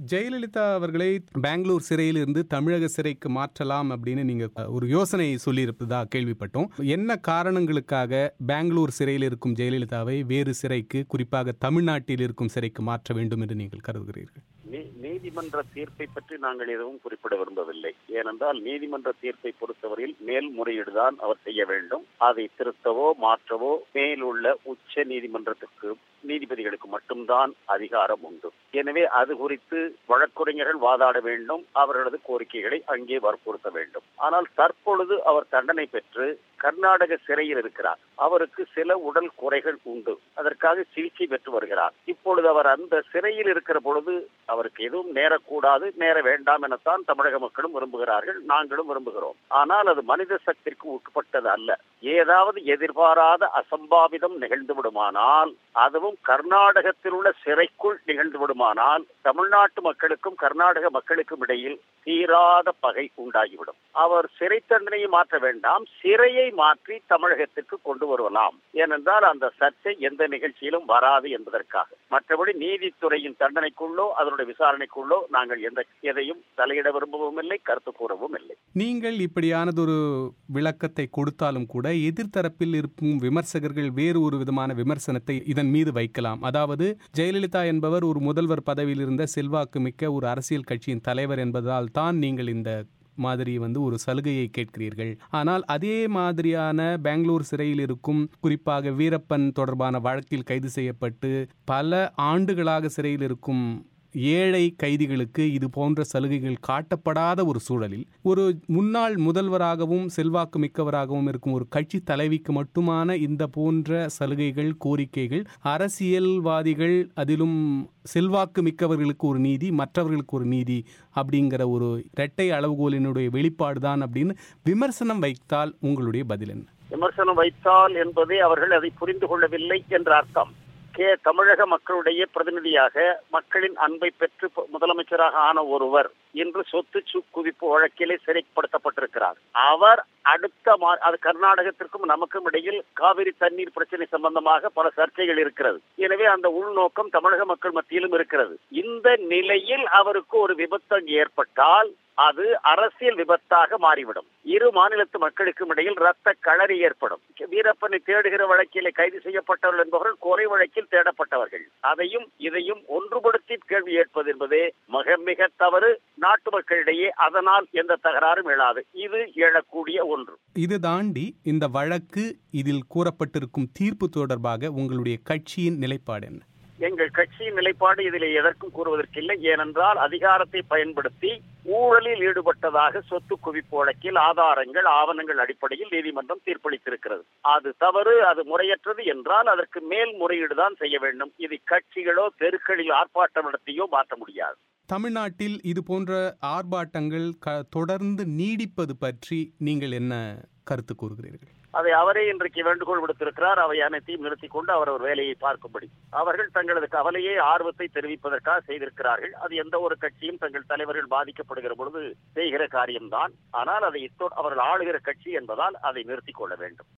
ஜெயலலிதா அவர்களை பெங்களூர் சிறையிலிருந்து தமிழக சிறைக்கு மாற்றலாம் அப்படின்னு நீங்க அஹ், ஒரு யோசனை சொல்லியிருப்பதா கேள்விப்பட்டோம் என்ன காரணங்களுக்காக பெங்களூர் சிறையில் இருக்கும் ஜெயலலிதாவை வேறு சிறைக்கு குறிப்பாக தமிழ்நாட்டில் இருக்கும் சிறைக்கு மாற்ற வேண்டும் என்று நீங்கள் கருதுகிறீர்கள் நீ- நீதிமன்ற தீர்ப்பை பற்றி நாங்கள் எதுவும் குறிப்பிட விரும்பவில்லை ஏனென்றால் நீதிமன்ற தீர்ப்பை பொறுத்தவரையில் மேல்முறையீடு தான் அவர் செய்ய வேண்டும் அதை திருத்தவோ மாற்றவோ மேலுள்ள உச்ச நீதிமன்றத்துக்கு நீதிபதிகளுக்கு மட்டும்தான் அதிகாரம் உண்டு எனவே அது குறித்து வழக்குரைஞர்கள் வாதாட வேண்டும் அவர்களது கோரிக்கைகளை அங்கே வற்புறுத்த வேண்டும் ஆனால் தற்பொழுது அவர் தண்டனை பெற்று கர்நாடக சிறையில் இருக்கிறார் அவருக்கு சில உடல் குறைகள் உண்டு அதற்காக சிகிச்சை பெற்று வருகிறார் இப்பொழுது அவர் அந்த சிறையில் இருக்கிற பொழுது அவருக்கு எதுவும் நேரக்கூடாது நேர வேண்டாம் எனத்தான் தமிழக மக்களும் விரும்புகிறார்கள் நாங்களும் விரும்புகிறோம் ஆனால் அது மனித சக்திக்கு உட்பட்டது அல்ல ஏதாவது எதிர்பாராத அசம்பாவிதம் நிகழ்ந்து விடுமானால் அதுவும் கர்நாடகத்தில் உள்ள சிறைக்குள் நிகழ்ந்து விடுமானால் தமிழ்நாட்டு மக்களுக்கும் கர்நாடக மக்களுக்கும் இடையில் தீராத பகை உண்டாகிவிடும் அவர் சிறை தண்டனையை மாற்ற வேண்டாம் சிறையை மாற்றி தமிழகத்திற்கு கொண்டு வரலாம் ஏனென்றால் அந்த சர்ச்சை எந்த நிகழ்ச்சியிலும் வராது என்பதற்காக மற்றபடி நீதித்துறையின் தண்டனைக்குள்ளோ அதனுடைய விசாரணைக்குள்ளோ நாங்கள் எந்த எதையும் தலையிட விரும்பவும் இல்லை கருத்து கூறவும் இல்லை நீங்கள் இப்படியானதொரு விளக்கத்தை கொடுத்தாலும் கூட எதிர்த்தரப்பில் இருக்கும் விமர்சகர்கள் வேறு ஒரு விதமான விமர்சனத்தை இதன் மீது வைக்கலாம் அதாவது ஜெயலலிதா என்பவர் ஒரு முதல்வர் பதவியில் இருந்த செல்வாக்கு மிக்க ஒரு அரசியல் கட்சியின் தலைவர் என்பதால் தான் நீங்கள் இந்த மாதிரி வந்து ஒரு சலுகையை கேட்கிறீர்கள் ஆனால் அதே மாதிரியான பெங்களூர் சிறையில் இருக்கும் குறிப்பாக வீரப்பன் தொடர்பான வழக்கில் கைது செய்யப்பட்டு பல ஆண்டுகளாக சிறையில் இருக்கும் ஏழை கைதிகளுக்கு இது போன்ற சலுகைகள் காட்டப்படாத ஒரு சூழலில் ஒரு முன்னாள் முதல்வராகவும் செல்வாக்கு மிக்கவராகவும் இருக்கும் ஒரு கட்சி தலைவிக்கு மட்டுமான இந்த போன்ற சலுகைகள் கோரிக்கைகள் அரசியல்வாதிகள் அதிலும் செல்வாக்கு மிக்கவர்களுக்கு ஒரு நீதி மற்றவர்களுக்கு ஒரு நீதி அப்படிங்கிற ஒரு இரட்டை அளவுகோலினுடைய வெளிப்பாடுதான் அப்படின்னு விமர்சனம் வைத்தால் உங்களுடைய பதில் என்ன விமர்சனம் வைத்தால் என்பதே அவர்கள் அதை புரிந்து கொள்ளவில்லை என்ற அர்த்தம் கே தமிழக மக்களுடைய பிரதிநிதியாக மக்களின் அன்பை பெற்று ப- முதலமைச்சராக ஆன ஒருவர் இன்று சொத்து சு- குவிப்பு வழக்கிலே சிறைப்படுத்தப்பட்டிருக்கிறார் அவர் அடுத்த மா அது கர்நாடகத்திற்கும் நமக்கும் இடையில் காவிரி தண்ணீர் பிரச்சனை சம்பந்தமாக பல சர்ச்சைகள் இருக்கிறது எனவே அந்த உள்நோக்கம் தமிழக மக்கள் மத்தியிலும் இருக்கிறது இந்த நிலையில் அவருக்கு ஒரு விபத்து அங்கு ஏற்பட்டால் அது அரசியல் விபத்தாக மாறிவிடும் இரு மாநிலத்து மக்களுக்கும் இடையில் ரத்த களறி ஏற்படும் வீரப்பனை தேடுகிற வழக்கிலே கைது செய்யப்பட்டவர்கள் என்பவர்கள் கொலை வழக்கில் தேடப்பட்டவர்கள் அதையும் இதையும் ஒன்றுபடுத்தி கேள்வி ஏற்பது என்பதே மிக மிக தவறு நாட்டு மக்களிடையே அதனால் எந்த தகராறும் எழாது இது எழக்கூடிய ஒன்று இது தாண்டி இந்த வழக்கு இதில் கூறப்பட்டிருக்கும் தீர்ப்பு தொடர்பாக உங்களுடைய கட்சியின் நிலைப்பாடு என்ன எங்கள் கட்சியின் நிலைப்பாடு இதில் எதற்கும் கூறுவதற்கில்லை ஏனென்றால் அதிகாரத்தை பயன்படுத்தி ஊழலில் ஈடுபட்டதாக சொத்து குவிப்பு வழக்கில் ஆதாரங்கள் ஆவணங்கள் அடிப்படையில் நீதிமன்றம் தீர்ப்பளித்திருக்கிறது அது தவறு அது முறையற்றது என்றால் அதற்கு மேல் முறையீடு தான் செய்ய வேண்டும் இது கட்சிகளோ தெருக்களில் ஆர்ப்பாட்டம் நடத்தியோ மாற்ற முடியாது தமிழ்நாட்டில் இது போன்ற ஆர்ப்பாட்டங்கள் க தொடர்ந்து நீடிப்பது பற்றி நீங்கள் என்ன கருத்து கூறுகிறீர்கள் அதை அவரே இன்றைக்கு வேண்டுகோள் விடுத்திருக்கிறார் அவை அனைத்தையும் நிறுத்திக் கொண்டு அவர் ஒரு வேலையை பார்க்கும்படி அவர்கள் தங்களது கவலையை ஆர்வத்தை தெரிவிப்பதற்காக செய்திருக்கிறார்கள் அது எந்த ஒரு கட்சியும் தங்கள் தலைவர்கள் பாதிக்கப்படுகிற பொழுது செய்கிற காரியம்தான் ஆனால் அதை இத்தோ- அவர்கள் ஆளுகிற கட்சி என்பதால் அதை நிறுத்திக் கொள்ள வேண்டும்